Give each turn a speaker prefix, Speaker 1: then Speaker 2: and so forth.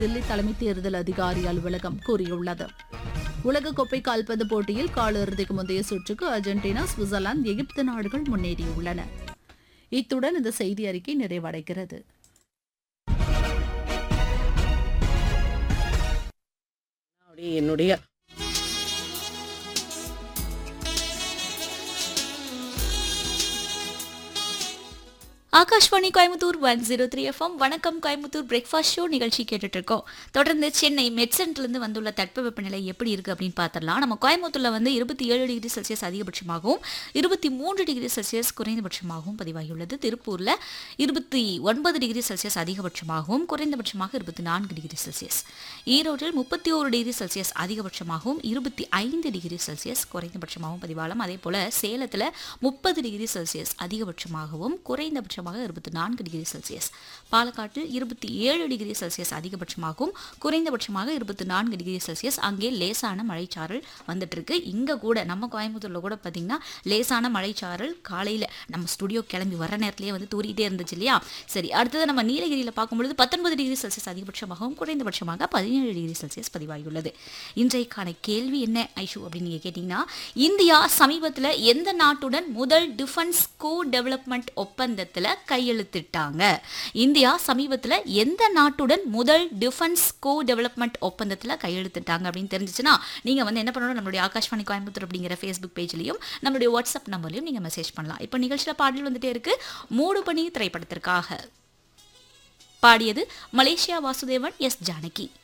Speaker 1: தில்லி தலைமை தேர்தல் அதிகாரி அலுவலகம் கூறியுள்ளது உலகக்கோப்பை கால்பந்து போட்டியில் காலிறுதிக்கு முந்தைய சுற்றுக்கு அர்ஜென்டினா சுவிட்சர்லாந்து எகிப்து நாடுகள் முன்னேறியுள்ளன இத்துடன் இந்த செய்தி அறிக்கை நிறைவடைகிறது
Speaker 2: அப்படியே என்னுடைய
Speaker 3: Akashvani Coimbatore one zero three FM வணக்கம் கோயம்புத்தூர் பிரேக்ஃபாஸ்ட் ஷோ நிகழ்ச்சி கேட்டுட்டு இருக்கோம் தொடர்ந்து சென்னை மெட்சென்ட்லேருந்து வந்துள்ள தட்பவெப்பநிலை எப்படி இருக்கு அப்படின்னு பார்த்துடலாம் நம்ம கோயம்புத்தூர்ல வந்து இருபத்தி ஏழு டிகிரி செல்சியஸ் அதிகபட்சமாகவும் இருபத்தி மூன்று டிகிரி செல்சியஸ் குறைந்தபட்சமாகவும் பதிவாகியுள்ளது திருப்பூர்ல இருபத்தி ஒன்பது டிகிரி செல்சியஸ் அதிகபட்சமாகவும் குறைந்தபட்சமாக இருபத்தி நான்கு டிகிரி செல்சியஸ் ஈரோட்டில் முப்பத்தி ஓரு டிகிரி செல்சியஸ் அதிகபட்சமாகவும் இருபத்தி ஐந்து டிகிரி செல்சியஸ் குறைந்தபட்சமாகவும் பதிவாகலாம் அதே போல சேலத்தில் முப்பது டிகிரி செல்சியஸ் அதிகபட்சமாகவும் குறைந்தபட்சமாக இருபத்தி நான்கு டிகிரி செல்சியஸ் பாலக்காட்டில் இருபத்தி ஏழு டிகிரி செல்சியஸ் அதிகபட்சமாகவும் குறைந்தபட்சமாக இருபத்தி நான்கு டிகிரி செல்சியஸ் அங்கே லேசான மழைச்சாரல் வந்துட்டு இருக்கு இங்க கூட நம்ம கோயம்புத்தூர்ல கூட பார்த்தீங்கன்னா லேசான மழைச்சாரல் காலையில நம்ம ஸ்டுடியோ கிளம்பி வர நேரத்திலேயே வந்து தூரிட்டே இருந்துச்சு இல்லையா சரி அடுத்தது நம்ம நீலகிரியில் பார்க்கும்பொழுது பத்தொன்பது டிகிரி செல்சியஸ் அதிகபட்சமாகவும் குறைந்தபட்சமாக பதினேழு டிகிரி செல்சியஸ் பதிவாகியுள்ளது இன்றைக்கான கேள்வி என்ன ஐஷு அப்படின்னு நீங்க கேட்டீங்கன்னா இந்தியா சமீபத்தில் எந்த நாட்டுடன் முதல் டிஃபென்ஸ் கோ டெவலப்மெண்ட் ஒப்பந்தத்தில் கையெழுத்திட்டாங்க இந்தியா சமீபத்தில் எந்த நாட்டுடன் முதல் டிஃபென்ஸ் கோ டெவலப்மெண்ட் ஒப்பந்தத்தில் கையெழுத்திட்டாங்க அப்படின்னு தெரிஞ்சிச்சுன்னா நீங்கள் வந்து என்ன பண்ணணும் நம்மளுடைய ஆகாஷ்வாணி கோயம்புத்தூர் அப்படிங்கிற ஃபேஸ்புக் பேஜ்லையும் நம்மளுடைய வாட்ஸ்அப் நம்பர்லையும் நீங்கள் மெசேஜ் பண்ணலாம் இப்போ நிகழ்ச்சியில் பாடல் வந்துட்டே இருக்கு மூடு பணி திரைப்படத்திற்காக பாடியது மலேசியா வாசுதேவன் எஸ் ஜானகி